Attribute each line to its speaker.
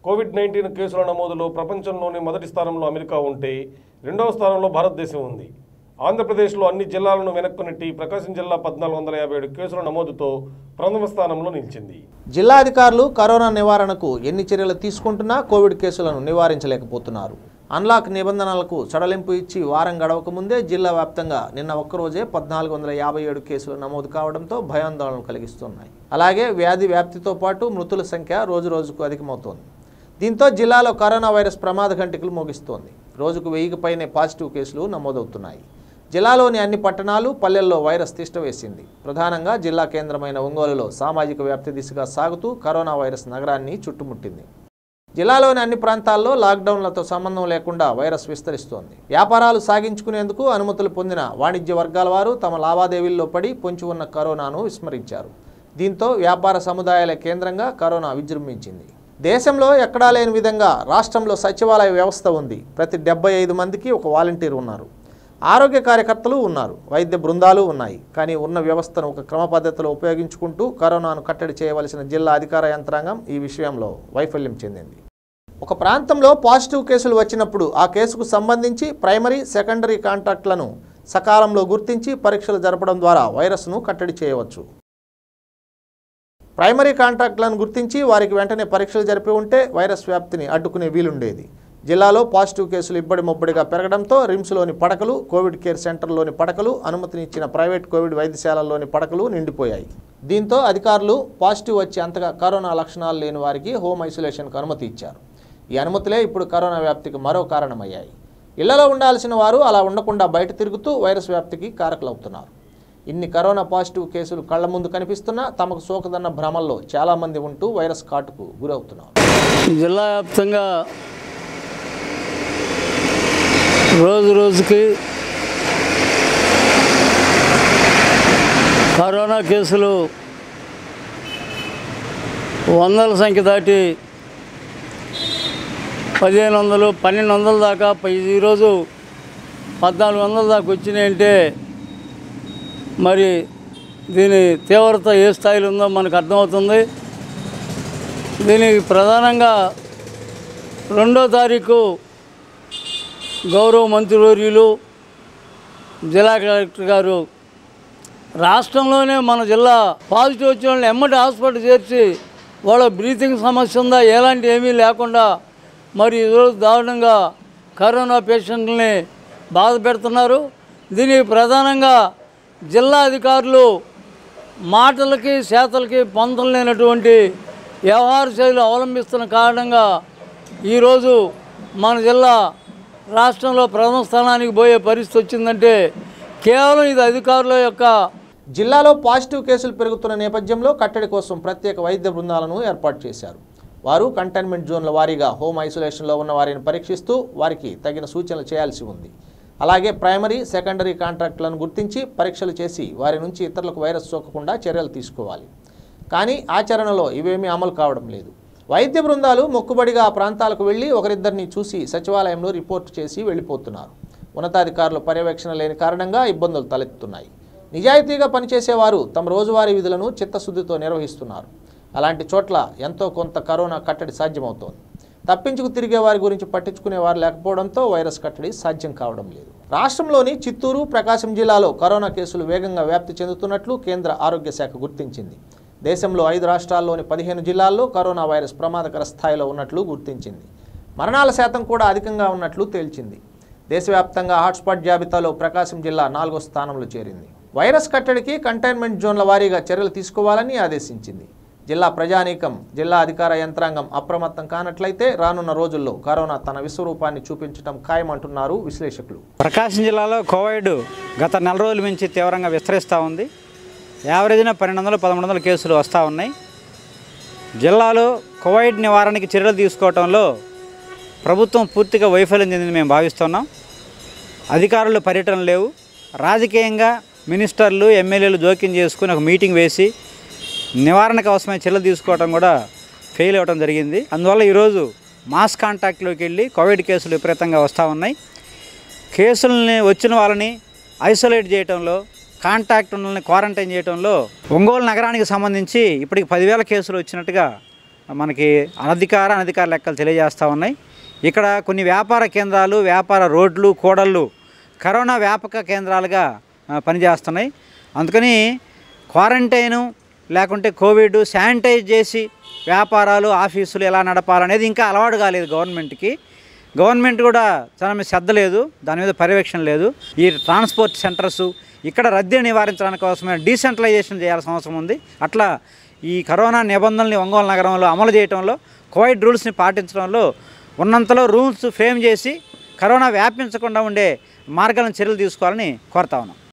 Speaker 1: Covid nineteen కేసుల నమోదులో ప్రపంచంలోనే మొదటి స్థానంలో అమెరికా ఉంటే రెండవ స్థానంలో భారతదేశం ఉంది ఆంధ్రప్రదేశ్లో అన్ని జిల్లాలను వెనక్కు నెట్టి ప్రకాశం జిల్లా పద్నాలుగు వందల యాభై ఏడు కేసుల నమోదుతో ప్రథమ స్థానంలో నిలిచింది
Speaker 2: జిల్లా అధికారులు కరోనా నివారణకు ఎన్ని చర్యలు తీసుకుంటున్నా కోవిడ్ కేసులను నివారించలేకపోతున్నారు అన్లాక్ నిబంధనలకు సడలింపు ఇచ్చి వారం గడవక ముందే జిల్లా వ్యాప్తంగా నిన్న ఒక్కరోజే పద్నాలుగు వందల యాభై ఏడు కేసులు నమోదు కావడంతో భయాందోళన కలిగిస్తున్నాయి అలాగే వ్యాధి వ్యాప్తితో పాటు మృతుల సంఖ్య రోజు రోజుకు అధికమవుతోంది దీంతో జిల్లాలో కరోనా వైరస్ ప్రమాద గంటికలు మోగిస్తోంది రోజుకు వెయ్యికి పైనే పాజిటివ్ కేసులు నమోదవుతున్నాయి జిల్లాలోని అన్ని పట్టణాలు పల్లెల్లో వైరస్ తిష్టవేసింది ప్రధానంగా జిల్లా కేంద్రమైన ఒంగోలులో సామాజిక వ్యాప్తి దిశగా సాగుతూ కరోనా వైరస్ నగరాన్ని చుట్టుముట్టింది జిల్లాలోని అన్ని ప్రాంతాల్లో లాక్డౌన్లతో సంబంధం లేకుండా వైరస్ విస్తరిస్తోంది వ్యాపారాలు సాగించుకునేందుకు అనుమతులు పొందిన వాణిజ్య వర్గాల వారు తమ లావాదేవీల్లో పడి పొంచి ఉన్న కరోనాను విస్మరించారు దీంతో వ్యాపార సముదాయాల కేంద్రంగా కరోనా విజృంభించింది దేశంలో ఎక్కడా లేని విధంగా రాష్ట్రంలో సచివాలయ వ్యవస్థ ఉంది ప్రతి డెబ్బై ఐదు మందికి ఒక వాలంటీర్ ఉన్నారు ఆరోగ్య కార్యకర్తలు ఉన్నారు వైద్య బృందాలు ఉన్నాయి కానీ ఉన్న వ్యవస్థను ఒక క్రమ పద్ధతిలో ఉపయోగించుకుంటూ కరోనాను కట్టడి చేయవలసిన జిల్లా అధికార యంత్రాంగం ఈ విషయంలో వైఫల్యం చెందింది ఒక ప్రాంతంలో పాజిటివ్ కేసులు వచ్చినప్పుడు ఆ కేసుకు సంబంధించి ప్రైమరీ సెకండరీ కాంటాక్ట్లను సకాలంలో గుర్తించి పరీక్షలు జరపడం ద్వారా వైరస్ను కట్టడి చేయవచ్చు ప్రైమరీ కాంటాక్ట్లను గుర్తించి వారికి వెంటనే పరీక్షలు జరిపి ఉంటే వైరస్ వ్యాప్తిని అడ్డుకునే వీలుండేది జిల్లాలో పాజిటివ్ కేసులు ఇబ్బడి ముబ్బడిగా పెరగడంతో రిమ్స్లోని పడకలు కోవిడ్ కేర్ సెంటర్లోని పడకలు అనుమతినిచ్చిన ప్రైవేట్ కోవిడ్ వైద్యశాలల్లోని పడకలు నిండిపోయాయి దీంతో అధికారులు పాజిటివ్ వచ్చి అంతగా కరోనా లక్షణాలు లేని వారికి హోమ్ ఐసోలేషన్కు అనుమతి ఇచ్చారు ఈ అనుమతులే ఇప్పుడు కరోనా వ్యాప్తికి మరో కారణమయ్యాయి ఇళ్లలో ఉండాల్సిన వారు అలా ఉండకుండా బయట తిరుగుతూ వైరస్ వ్యాప్తికి కారకులవుతున్నారు ఇన్ని కరోనా పాజిటివ్ కేసులు కళ్ల ముందు కనిపిస్తున్నా తమకు సోకదన్న భ్రమల్లో చాలామంది ఉంటూ వైరస్ కాటుకు గురవుతున్నారు
Speaker 3: జిల్లా వ్యాప్తంగా రోజు రోజుకి కరోనా కేసులు వందల సంఖ్య దాటి పదిహేను వందలు పన్నెండు వందల దాకా పై- ఈరోజు పద్నాలుగు వందల దాకా వచ్చినాయంటే మరి దీని తీవ్రత ఏ స్థాయిలో ఉందో మనకు అర్థమవుతుంది దీనికి ప్రధానంగా రెండో తారీఖు గౌరవ మంత్రివర్యులు జిల్లా కలెక్టర్ గారు రాష్ట్రంలోనే మన జిల్లా పాజిటివ్ వచ్చిన వాళ్ళని ఎమ్మటి హాస్పిటల్ చేర్చి వాళ్ళ బ్రీతింగ్ సమస్య ఉందా ఎలాంటి ఏమీ లేకుండా మరి ఈరోజు దారుణంగా కరోనా పేషెంట్లని బాధ పెడుతున్నారు దీనికి ప్రధానంగా జిల్లా అధికారులు మాటలకి చేతలకి పొందం లేనటువంటి వ్యవహార శైలి అవలంబిస్తున్న కారణంగా ఈరోజు మన జిల్లా రాష్ట్రంలో ప్రథమ స్థానానికి పోయే పరిస్థితి వచ్చిందంటే కేవలం ఇది అధికారుల యొక్క
Speaker 2: జిల్లాలో పాజిటివ్ కేసులు పెరుగుతున్న నేపథ్యంలో కట్టడి కోసం ప్రత్యేక వైద్య బృందాలను ఏర్పాటు చేశారు వారు కంటైన్మెంట్ జోన్ల వారీగా హోమ్ ఐసోలేషన్లో ఉన్న వారిని పరీక్షిస్తూ వారికి తగిన సూచనలు చేయాల్సి ఉంది అలాగే ప్రైమరీ సెకండరీ కాంట్రాక్టులను గుర్తించి పరీక్షలు చేసి వారి నుంచి ఇతరులకు వైరస్ సోకకుండా చర్యలు తీసుకోవాలి కానీ ఆచరణలో ఇవేమీ అమలు కావడం లేదు వైద్య బృందాలు మొక్కుబడిగా ఆ ప్రాంతాలకు వెళ్ళి ఒకరిద్దరిని చూసి సచివాలయంలో రిపోర్ట్ చేసి వెళ్ళిపోతున్నారు ఉన్నతాధికారుల పర్యవేక్షణ లేని కారణంగా ఇబ్బందులు తలెత్తుతున్నాయి నిజాయితీగా పనిచేసేవారు తమ రోజువారీ విధులను చిత్తశుద్ధితో నిర్వహిస్తున్నారు అలాంటి చోట్ల ఎంతో కొంత కరోనా కట్టడి సాధ్యమవుతోంది తప్పించుకు తిరిగే వారి గురించి పట్టించుకునే వారు లేకపోవడంతో వైరస్ కట్టడి సాధ్యం కావడం లేదు రాష్ట్రంలోని చిత్తూరు ప్రకాశం జిల్లాలో కరోనా కేసులు వేగంగా వ్యాప్తి చెందుతున్నట్లు కేంద్ర ఆరోగ్య శాఖ గుర్తించింది దేశంలో ఐదు రాష్ట్రాల్లోని పదిహేను జిల్లాల్లో కరోనా వైరస్ ప్రమాదకర స్థాయిలో ఉన్నట్లు గుర్తించింది మరణాల శాతం కూడా అధికంగా ఉన్నట్లు తేల్చింది దేశవ్యాప్తంగా హాట్స్పాట్ జాబితాలో ప్రకాశం జిల్లా నాలుగో స్థానంలో చేరింది వైరస్ కట్టడికి కంటైన్మెంట్ జోన్ల వారీగా చర్యలు తీసుకోవాలని ఆదేశించింది జిల్లా ప్రజానీకం జిల్లా అధికార యంత్రాంగం అప్రమత్తం కానట్లయితే రానున్న రోజుల్లో కరోనా తన విశ్వరూపాన్ని చూపించడం ఖాయమంటున్నారు విశ్లేషకులు
Speaker 4: ప్రకాశం జిల్లాలో కోవిడ్ గత నెల రోజుల నుంచి తీవ్రంగా విస్తరిస్తూ ఉంది యావరేజ్న పన్నెండు వందలు పదమూడు వందల కేసులు వస్తూ ఉన్నాయి జిల్లాలో కోవిడ్ నివారణకి చర్యలు తీసుకోవడంలో ప్రభుత్వం పూర్తిగా వైఫల్యం చెందింది మేము భావిస్తున్నాం అధికారులు పర్యటన లేవు రాజకీయంగా మినిస్టర్లు ఎమ్మెల్యేలు జోక్యం చేసుకుని ఒక మీటింగ్ వేసి నివారణకు అవసరమైన చర్యలు తీసుకోవడం కూడా ఫెయిల్ అవ్వడం జరిగింది అందువల్ల ఈరోజు మాస్ కాంటాక్ట్లోకి వెళ్ళి కోవిడ్ కేసులు విపరీతంగా వస్తూ ఉన్నాయి కేసులని వచ్చిన వాళ్ళని ఐసోలేట్ చేయడంలో కాంటాక్ట్ ఉన్నల్ని క్వారంటైన్ చేయడంలో ఒంగోలు నగరానికి సంబంధించి ఇప్పటికి పదివేల కేసులు వచ్చినట్టుగా మనకి అనధికార అనధికార లెక్కలు తెలియజేస్తూ ఉన్నాయి ఇక్కడ కొన్ని వ్యాపార కేంద్రాలు వ్యాపార రోడ్లు కూడళ్ళు కరోనా వ్యాపక కేంద్రాలుగా ఆ, పనిచేస్తున్నాయి అందుకని క్వారంటైను లేకుంటే కోవిడ్ శానిటైజ్ చేసి వ్యాపారాలు ఆఫీసులు ఎలా నడపాలనేది ఇంకా అలవాటు కాలేదు గవర్నమెంట్కి గవర్నమెంట్ కూడా చాలా మీద శ్రద్ధ లేదు దాని మీద పర్యవేక్షణ లేదు ఈ ట్రాన్స్పోర్ట్ సెంటర్స్ ఇక్కడ రద్దీని నివారించడానికి కోసమే డీసెంట్రలైజేషన్ చేయాల్సిన అవసరం ఉంది అట్లా ఈ కరోనా నిబంధనల్ని ఒంగోలు నగరంలో అమలు చేయడంలో కోవిడ్ రూల్స్ని పాటించడంలో ఉన్నంతలో రూల్స్ ఫ్రేమ్ చేసి కరోనా వ్యాపించకుండా ఉండే మార్గాలను చర్యలు తీసుకోవాలని కోరుతా ఉన్నాం